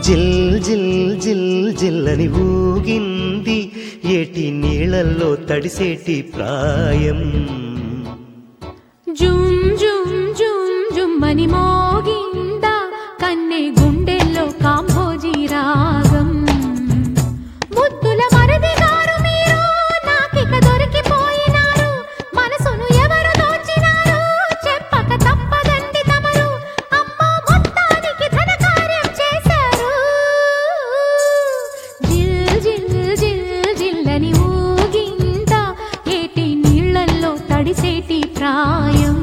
జిల్ జిల్ జిల్ జిల్లని ఊగింది ఏటి నీళ్ళల్లో తడిసేటి ప్రాయం జుమ్ జుమ్ జుమ్ జుమ్మని మోగిందా కన్నె గుండెల్లో కాంభోజీ రాగం ముద్దుల మరది గారు మీరు నాకిక దొరికిపోయినారు మనసును ఎవరు దోచినారు చెప్పక తప్పదండి తమరు అమ్మో మొత్తానికి ధనకార్యం చేశారు జిల్ జిల్ జిల్ జిల్లని ఊగిందా ఏటి నీళ్ళల్లో తడిసేటి ప్రాయం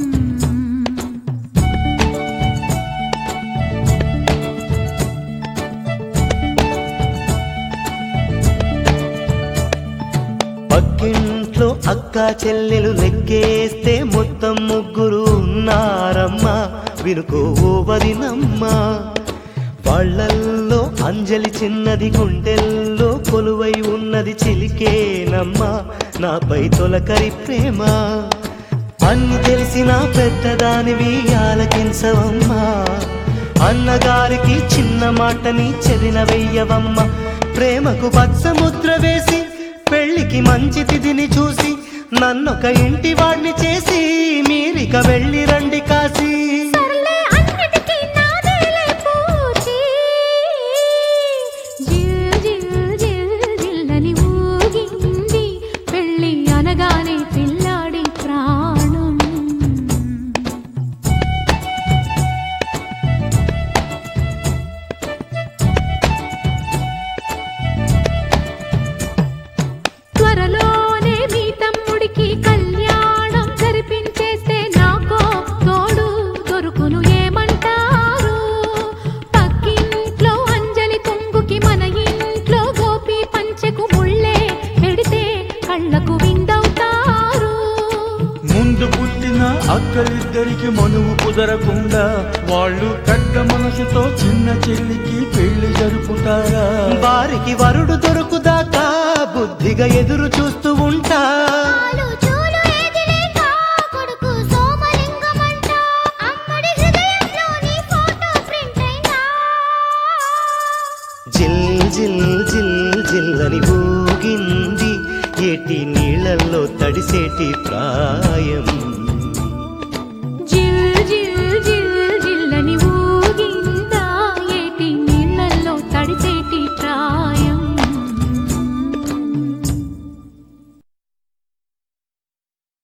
పక్కింట్లో అక్క చెల్లెలు లెక్కేస్తే మొత్తం ముగ్గురు ఉన్నారమ్మా వినుకో ఓ వదినమ్మా వాళ్ళల్లో అంజలి చిన్నది గుండెల్లో కొలువై ఉన్నది చిలికేనమ్మా నాపై తొలకరి ప్రేమ అన్ని తెలిసిన పెద్దదానివి ఆలకించవమ్మా అన్నగారికి చిన్న మాటని చెదిన వెయ్యవమ్మ ప్రేమకు పచ్చముద్ర వేసి పెళ్లికి మంచి తిథిని చూసి నన్నొక ఇంటి వాడిని చేసి మీరిక వెళ్ళి రండి కాశీ సర్లే అన్నిటికీ నాదేలే పూచి జిల్ జిల్ జిల్ జిల్లని ఊగింది పెళ్ళి అనగానే పిల్లాడి ప్రాణం త్వరలోనే మీ తమ్ముడికి కళ్యాణం జరిపించేస్తే నాకో తోడు దొరుకును ఏమంటారు పక్కింట్లో అంజలి తుంగుకి మన ఇంట్లో గోపి పంచెకు ముళ్ళే పెడితే కళ్ళకు విందవుతారు ముందు పుట్టిన అక్కలిద్దరికి మనువు కుదరకుండా వాళ్ళు పెద్ద మనసుతో చిన్న చెల్లికి పెళ్లి జరుపుతారా వారికి వరుడు దొరుకుదాకా బుద్ధిగా ఎదురు చూస్తూ ఉంటా ఆలు చూలు ఏది లేక కొడుకు సోమలింగమంట అమ్మడి హృదయంలోని ఫోటో ప్రింట్ అయినా జిల్ జిల్ జిల్ జిల్లని ఊగింది ఏటి నీళ్ళల్లో తడిసేటి ప్రాయం జిల్ జిల్ జిల్ జిల్లని ఊగిందా ఏటి నీళ్ళల్లో తడిసేటి ప్రాయం